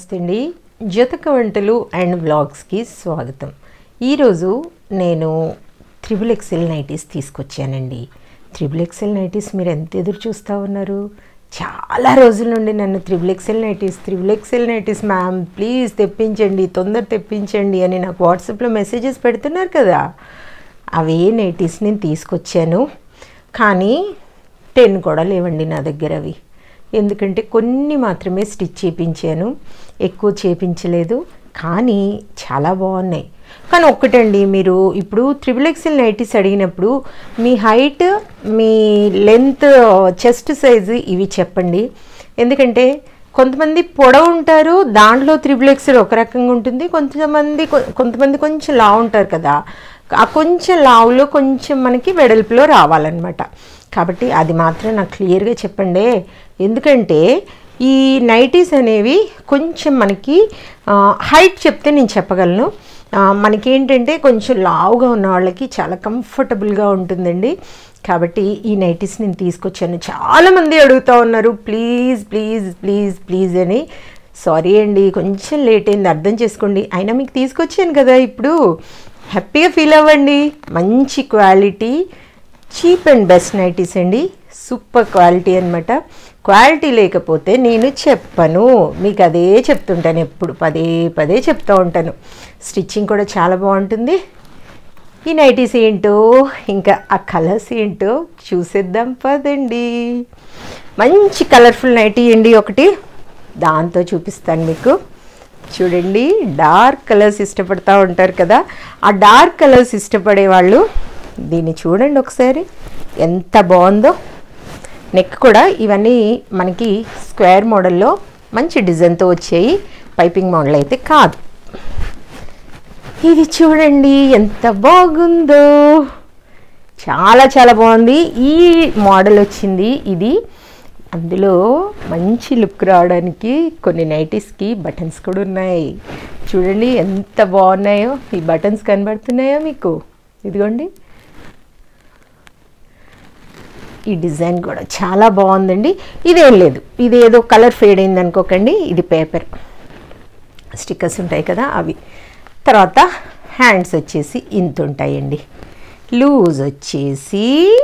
నమస్తే అండి జతక వంటలు అండ్ వ్లాగ్స్కి స్వాగతం ఈరోజు నేను త్రిబుల్ ఎక్సెల్ నైటీస్ తీసుకొచ్చానండి త్రిబుల్ ఎక్సెల్ నైటీస్ మీరు ఎంత ఎదురు చూస్తూ ఉన్నారు చాలా రోజుల నుండి నన్ను triple XL nighties triple XL nighties ma'am please తెప్పించండి తొందర తెప్పించండి అని నాకు వాట్సాప్లో మెసేజెస్ పెడుతున్నారు కదా అవే నైటీస్ నేను తీసుకొచ్చాను కానీ టెన్ కూడా లేవండి నా దగ్గర అవి ఎందుకంటే కొన్ని మాత్రమే స్టిచ్ చేయించాను ఎక్కువ చేపించలేదు కానీ చాలా బాగున్నాయి కానీ ఒక్కటండి మీరు ఇప్పుడు త్రిబుల్ ఎక్స్ఎల్ నైటీస్ అడిగినప్పుడు మీ హైట్ మీ లెంత్ చెస్ట్ సైజు ఇవి చెప్పండి ఎందుకంటే కొంతమంది పొడవు ఉంటారు దాంట్లో త్రిబుల్ ఎక్స్ఎల్ ఒక రకంగా ఉంటుంది కొంతమంది కొ- కొంతమంది కొంచెం లావు ఉంటారు కదా ఆ కొంచెం లావులో కొంచెం మనకి వెడల్పులో రావాలన్నమాట కాబట్టి అది మాత్రం నాకు క్లియర్గా చెప్పండి ఎందుకంటే ఈ నైటీస్ అనేవి కొంచెం మనకి హైట్ చెప్తే నేను చెప్పగలను ఆ, మనకేంటంటే కొంచెం లావుగా ఉన్న వాళ్ళకి చాలా కంఫర్టబుల్గా ఉంటుందండి కాబట్టి ఈ నైటీస్ నేను తీసుకొచ్చాను చాలామంది అడుగుతూ ఉన్నారు ప్లీజ్ ప్లీజ్ ప్లీజ్ ప్లీజ్ అని సారీ అండి కొంచెం లేట్ అయింది అర్థం చేసుకోండి అయినా మీకు తీసుకొచ్చాను కదా ఇప్పుడు హ్యాపీగా ఫీల్ అవ్వండి మంచి quality cheap and best nighties అండి సూపర్ క్వాలిటీ అనమాట క్వాలిటీ లేకపోతే నేను చెప్పను మీకు అదే చెప్తుంటాను ఎప్పుడు పదే పదే చెప్తూ ఉంటాను స్టిచ్చింగ్ కూడా చాలా బాగుంటుంది ఈ నైటీస్ ఏంటో ఇంకా ఆ కలర్స్ ఏంటో చూసేద్దాం పదండి మంచి కలర్ఫుల్ నైటీ అండి ఒకటి దాంతో చూపిస్తాను మీకు చూడండి డార్క్ కలర్స్ ఇష్టపడతా ఉంటారు కదా ఆ డార్క్ కలర్స్ ఇష్టపడే వాళ్ళు దీన్ని చూడండి ఒకసారి ఎంత బాగుందో నెక్ కూడా ఇవన్నీ మనకి స్క్వేర్ మోడల్లో మంచి డిజైన్తో వచ్చాయి పైపింగ్ మోడల్ అయితే కాదు ఇది చూడండి ఎంత బాగుందో చాలా చాలా బాగుంది ఈ మోడల్ వచ్చింది ఇది అందులో మంచి లుక్ రావడానికి కొన్ని నైటీస్కి బటన్స్ కూడా ఉన్నాయి చూడండి ఎంత బాగున్నాయో ఈ బటన్స్ కనబడుతున్నాయో మీకు ఇదిగోండి ఈ డిజైన్ కూడా చాలా బాగుందండి ఇదేం లేదు ఇది ఏదో కలర్ ఫేడ్ అయింది అనుకోకండి ఇది పేపర్ స్టిక్కర్స్ ఉంటాయి కదా అవి తర్వాత హ్యాండ్స్ వచ్చేసి ఇంత ఉంటాయండి లూజ్ వచ్చేసి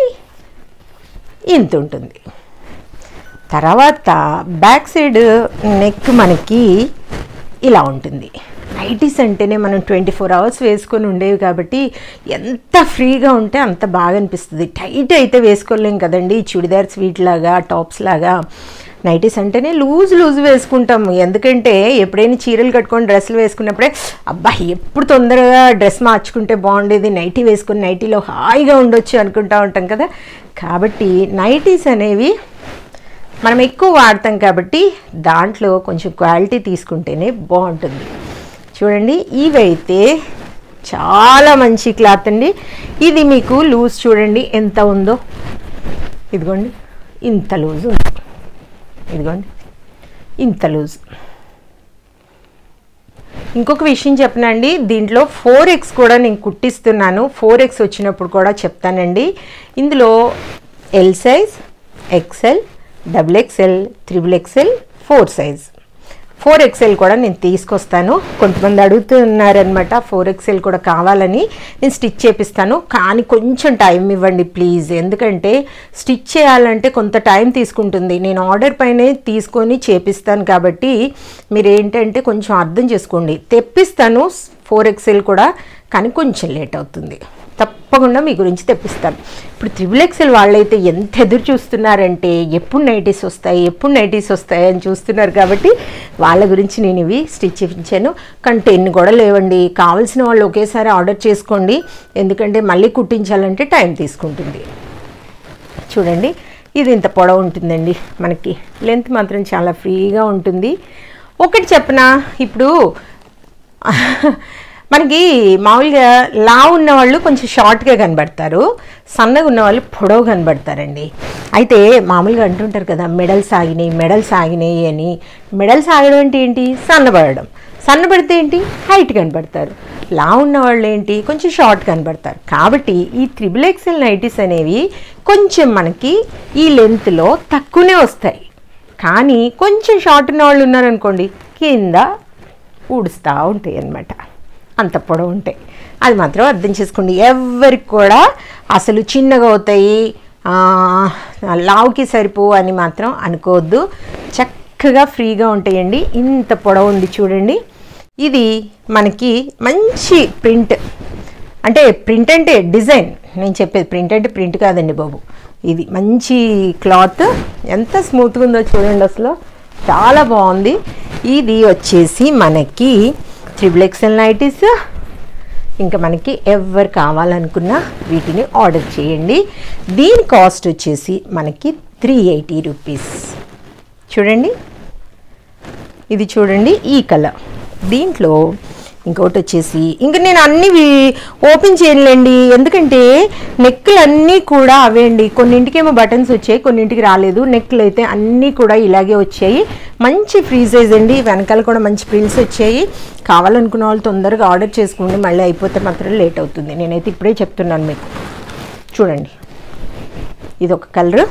ఇంత ఉంటుంది తర్వాత బ్యాక్ సైడ్ నెక్ మనకి ఇలా ఉంటుంది నైటీస్ అంటేనే మనం ట్వంటీ ఫోర్ అవర్స్ వేసుకొని ఉండేవి కాబట్టి ఎంత ఫ్రీగా ఉంటే అంత బాగా అనిపిస్తుంది టైట్ అయితే వేసుకోలేం కదండి చుడిదార్స్ వీటిలాగా టాప్స్ లాగా నైటీస్ అంటేనే లూజ్ లూజ్ వేసుకుంటాము ఎందుకంటే ఎప్పుడైనా చీరలు కట్టుకొని డ్రెస్సులు వేసుకున్నప్పుడే అబ్బా ఎప్పుడు తొందరగా డ్రెస్ మార్చుకుంటే బాగుండేది నైటీ వేసుకుని నైటీలో హాయిగా ఉండొచ్చు అనుకుంటా ఉంటాం కదా కాబట్టి నైటీస్ అనేవి మనం ఎక్కువ వాడతాం కాబట్టి దాంట్లో కొంచెం క్వాలిటీ తీసుకుంటేనే బాగుంటుంది చూడండి ఇవైతే చాలా మంచి క్లాత్ అండి ఇది మీకు లూజ్ చూడండి ఎంత ఉందో ఇదిగోండి ఇంత లూజ్ ఉంది ఇదిగోండి ఇంత లూజ్ ఇంకొక విషయం చెప్పనండి దీంట్లో ఫోర్ ఎక్స్ కూడా నేను కుట్టిస్తున్నాను ఫోర్ ఎక్స్ వచ్చినప్పుడు కూడా చెప్తానండి ఇందులో L size XL double XL triple XL four size four XL కూడా నేను తీసుకొస్తాను కొంతమంది అడుగుతున్నారనమాట ఫోర్ ఎక్సెల్ కూడా కావాలని నేను స్టిచ్ చేపిస్తాను కానీ కొంచెం టైం ఇవ్వండి ప్లీజ్ ఎందుకంటే స్టిచ్ చేయాలంటే కొంత టైం తీసుకుంటుంది నేను ఆర్డర్ పైనే తీసుకొని చేపిస్తాను కాబట్టి మీరు ఏంటంటే కొంచెం అర్థం చేసుకోండి తెప్పిస్తాను ఫోర్ ఎక్సెల్ కూడా కానీ కొంచెం లేట్ అవుతుంది తప్పకుండా మీ గురించి తెప్పిస్తాను ఇప్పుడు త్రిబుల్ ఎక్సెల్ వాళ్ళైతే ఎంత ఎదురు చూస్తున్నారంటే ఎప్పుడు నైటీస్ వస్తాయి ఎప్పుడు నైటీస్ వస్తాయి అని చూస్తున్నారు కాబట్టి వాళ్ళ గురించి నేను ఇవి స్టిచ్ చేయించాను కానీ టెన్ కూడా లేవండి కావాల్సిన వాళ్ళు ఒకేసారి ఆర్డర్ చేసుకోండి ఎందుకంటే మళ్ళీ కుట్టించాలంటే టైం తీసుకుంటుంది చూడండి ఇది ఇంత పొడవు ఉంటుందండి మనకి లెంత్ మాత్రం చాలా ఫ్రీగా ఉంటుంది ఒకటి చెప్పనా ఇప్పుడు మనకి మామూలుగా లావు ఉన్న వాళ్ళు కొంచెం షార్ట్గా కనబడతారు సన్నగా ఉన్న వాళ్ళు పొడవు కనబడతారండి అయితే మామూలుగా అంటుంటారు కదా మెడల్స్ ఆగినాయి మెడల్స్ ఆగినాయి అని మెడల్స్ ఆగడం అంటే ఏంటి సన్నబడడం సన్నబడితే ఏంటి హైట్ కనబడతారు లా ఉన్న వాళ్ళు ఏంటి కొంచెం షార్ట్ కనబడతారు కాబట్టి ఈ త్రిబుల్ ఎక్సెల్ నైటీస్ అనేవి కొంచెం మనకి ఈ లెంత్లో తక్కువనే వస్తాయి కానీ కొంచెం షార్ట్ ఉన్న వాళ్ళు ఉన్నారనుకోండి కింద ఊడుస్తూ ఉంటాయి అన్నమాట అంత పొడవు ఉంటాయి అది మాత్రం అర్థం చేసుకోండి ఎవరికి కూడా అసలు చిన్నగా అవుతాయి ఆ, లావుకి సరిపో అని మాత్రం అనుకోవద్దు చక్కగా ఫ్రీగా ఉంటాయండి ఇంత పొడవు ఉంది చూడండి ఇది మనకి మంచి ప్రింట్ అంటే ప్రింట్ అంటే డిజైన్ నేను చెప్పేది ప్రింట్ అంటే ప్రింట్ కాదండి బాబు ఇది మంచి క్లాత్ ఎంత స్మూత్గా ఉందో చూడండి అసలు చాలా బాగుంది ఇది వచ్చేసి మనకి త్రిబుల్ ఎక్సెల్ నైటీస్ ఇంకా మనకి ఎవరు కావాలనుకున్నా వీటిని ఆర్డర్ చేయండి దీని కాస్ట్ వచ్చేసి మనకి త్రీ ఎయిటీ రూపీస్ చూడండి ఇది చూడండి ఈ కలర్ దీంట్లో ఇంకోటి వచ్చేసి ఇంక నేను అన్ని వి- ఓపెన్ చేయలేండి ఎందుకంటే నెక్లు అన్నీ కూడా అవే అండి కొన్నింటికేమో బటన్స్ వచ్చాయి కొన్నింటికి రాలేదు నెక్లు అయితే అన్నీ కూడా ఇలాగే వచ్చాయి మంచి ఫ్రీ సైజ్ అండి వెనకాల కూడా మంచి ప్రిల్స్ వచ్చాయి కావాలనుకున్న వాళ్ళు తొందరగా ఆర్డర్ చేసుకోండి మళ్ళీ అయిపోతే మాత్రం లేట్ అవుతుంది నేనైతే ఇప్పుడే చెప్తున్నాను మీకు చూడండి ఇది ఒక కలర్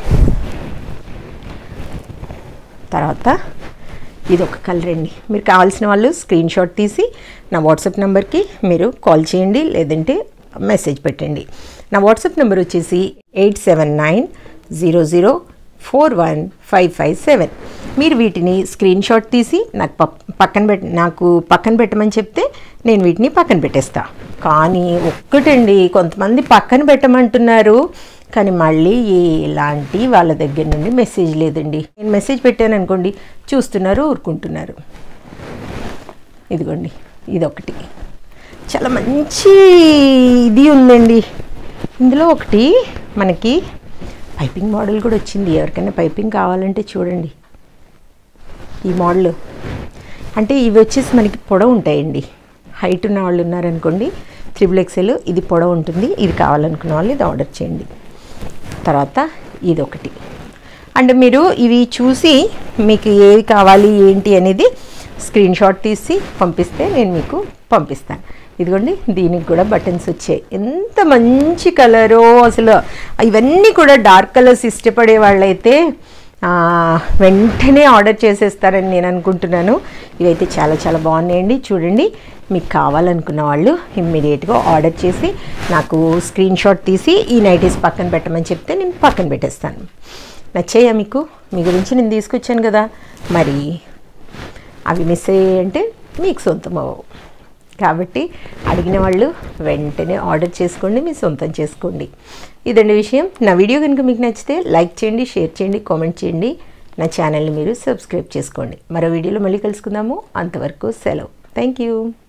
తర్వాత ఇది ఒక కలర్ అండి మీరు కావాల్సిన వాళ్ళు స్క్రీన్ షాట్ తీసి నా వాట్సాప్ నెంబర్కి మీరు కాల్ చేయండి లేదంటే మెసేజ్ పెట్టండి నా వాట్సాప్ నెంబర్ వచ్చేసి eight seven nine zero zero four one five five seven మీరు వీటిని స్క్రీన్ షాట్ తీసి నాకు పక్- పక్కన పెట్ నాకు పక్కన పెట్టమని చెప్తే నేను వీటిని పక్కన పెట్టేస్తా కానీ ఒక్కటండి కొంతమంది పక్కన పెట్టమంటున్నారు కానీ మళ్ళీ ఎలాంటి వాళ్ళ దగ్గర నుండి మెసేజ్ లేదండి నేను మెసేజ్ పెట్టాను అనుకోండి చూస్తున్నారు ఊరుకుంటున్నారు ఇదిగోండి ఇదొకటి చాలా మంచి ఇది ఉందండి ఇందులో ఒకటి మనకి పైపింగ్ మోడల్ కూడా వచ్చింది ఎవరికైనా పైపింగ్ కావాలంటే చూడండి ఈ మోడల్ అంటే ఇవి వచ్చేసి మనకి పొడవు ఉంటాయండి హైట్ ఉన్న వాళ్ళు ఉన్నారనుకోండి త్రిబుల్ ఎక్సెల్ ఇది పొడవు ఉంటుంది ఇది కావాలనుకున్న వాళ్ళు ఇది ఆర్డర్ చేయండి తర్వాత ఇది ఒకటి అండ్ మీరు ఇవి చూసి మీకు ఏవి కావాలి ఏంటి అనేది స్క్రీన్ షాట్ తీసి పంపిస్తే నేను మీకు పంపిస్తాను ఇదిగోండి దీనికి కూడా బటన్స్ వచ్చాయి ఎంత మంచి కలరో అసలు ఇవన్నీ కూడా డార్క్ కలర్స్ ఇష్టపడే వాళ్ళైతే ఆ, వెంటనే ఆర్డర్ చేసేస్తారని నేను అనుకుంటున్నాను ఇవైతే చాలా చాలా బాగున్నాయండి చూడండి మీకు కావాలనుకున్న వాళ్ళు ఇమ్మీడియట్గా ఆర్డర్ చేసి నాకు స్క్రీన్ షాట్ తీసి ఈ నైటీస్ పక్కన పెట్టమని చెప్తే నేను పక్కన పెట్టేస్తాను నచ్చాయా మీకు మీ గురించి నేను తీసుకొచ్చాను కదా మరి అవి మిస్ అయ్యాయంటే మీకు సొంతం అవ్వవు కాబట్టి అడిగిన వాళ్ళు వెంటనే ఆర్డర్ చేసుకోండి మీ సొంతం చేసుకోండి ఇదండి విషయం నా వీడియో కనుక మీకు నచ్చితే లైక్ చేయండి షేర్ చేయండి కామెంట్ చేయండి నా ఛానల్ని మీరు సబ్స్క్రైబ్ చేసుకోండి మరో వీడియోలో మళ్ళీ కలుసుకుందాము అంతవరకు సెలవు థ్యాంక్ యూ